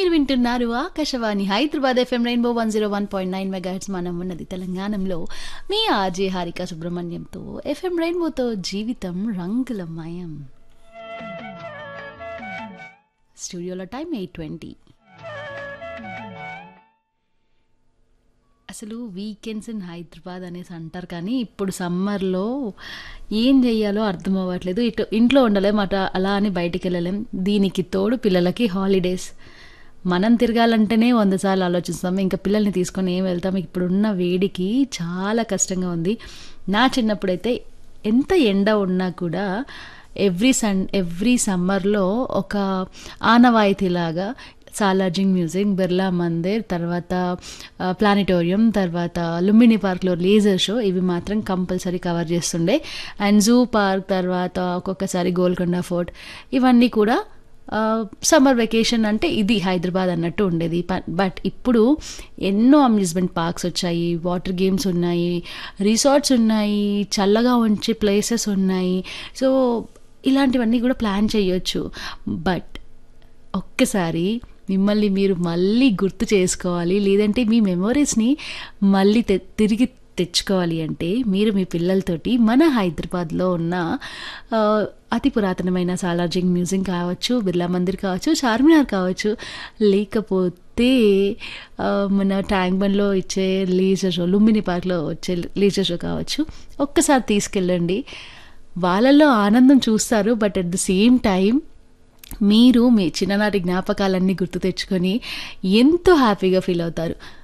మీరు వింటున్నారు Akashvani Hyderabad FM rainbow one zero one point nine megahertz మనం ఉన్నది తెలంగాణలో మీ ఆర్జే హారిక సుబ్రహ్మణ్యంతో ఎఫ్ఎం రెయిన్బోతో జీవితం రంగులమయం స్టూడియోలో టైం ఎయిట్ ట్వంటీ అసలు వీకెండ్స్ ఇన్ హైదరాబాద్ అనేసి అంటారు కానీ ఇప్పుడు సమ్మర్లో ఏం చెయ్యాలో అర్థం అవ్వట్లేదు ఇటు ఇంట్లో ఉండలేం అట అలా అని బయటికి వెళ్ళలేం దీనికి తోడు పిల్లలకి హాలిడేస్ మనం తిరగాలంటేనే వంద సార్లు ఆలోచిస్తాం ఇంకా పిల్లల్ని తీసుకొని ఏం వెళ్తాం ఇప్పుడున్న వేడికి చాలా కష్టంగా ఉంది నా చిన్నప్పుడైతే ఎంత ఎండ ఉన్నా కూడా ఎవ్రీ సన్ ఎవ్రీ సమ్మర్లో ఒక ఆనవాయితీలాగా సాలార్జింగ్ మ్యూజిక్ బిర్లా మందిర్ తర్వాత ప్లానిటోరియం తర్వాత లుంబిని పార్క్లో లేజర్ షో ఇవి మాత్రం కంపల్సరీ కవర్ చేస్తుండే అండ్ జూ పార్క్ తర్వాత ఒక్కొక్కసారి గోల్కొండ ఫోర్ట్ ఇవన్నీ కూడా సమ్మర్ వెకేషన్ అంటే ఇది హైదరాబాద్ అన్నట్టు ఉండేది బట్ ఇప్పుడు ఎన్నో అమ్యూజ్మెంట్ పార్క్స్ వచ్చాయి వాటర్ గేమ్స్ ఉన్నాయి రిసార్ట్స్ ఉన్నాయి చల్లగా ఉంచే ప్లేసెస్ ఉన్నాయి సో ఇలాంటివన్నీ కూడా ప్లాన్ చేయొచ్చు బట్ ఒక్కసారి మిమ్మల్ని మీరు మళ్ళీ గుర్తు చేసుకోవాలి లేదంటే మీ మెమొరీస్ని మళ్ళీ తె తిరిగి తెచ్చుకోవాలి అంటే మీరు మీ పిల్లలతోటి మన హైదరాబాద్లో ఉన్న అతి పురాతనమైన సాలార్జింగ్ మ్యూజియం కావచ్చు బిర్లా మందిర్ కావచ్చు చార్మినార్ కావచ్చు లేకపోతే మన ట్యాంక్ బండ్లో ఇచ్చే లీజర్ షో లుంబిని పార్క్లో వచ్చే లీజర్ షో కావచ్చు ఒక్కసారి తీసుకెళ్ళండి వాళ్ళల్లో ఆనందం చూస్తారు but at the same time మీరు మీ చిన్ననాటి జ్ఞాపకాలన్నీ గుర్తు తెచ్చుకొని ఎంతో హ్యాపీగా ఫీల్ అవుతారు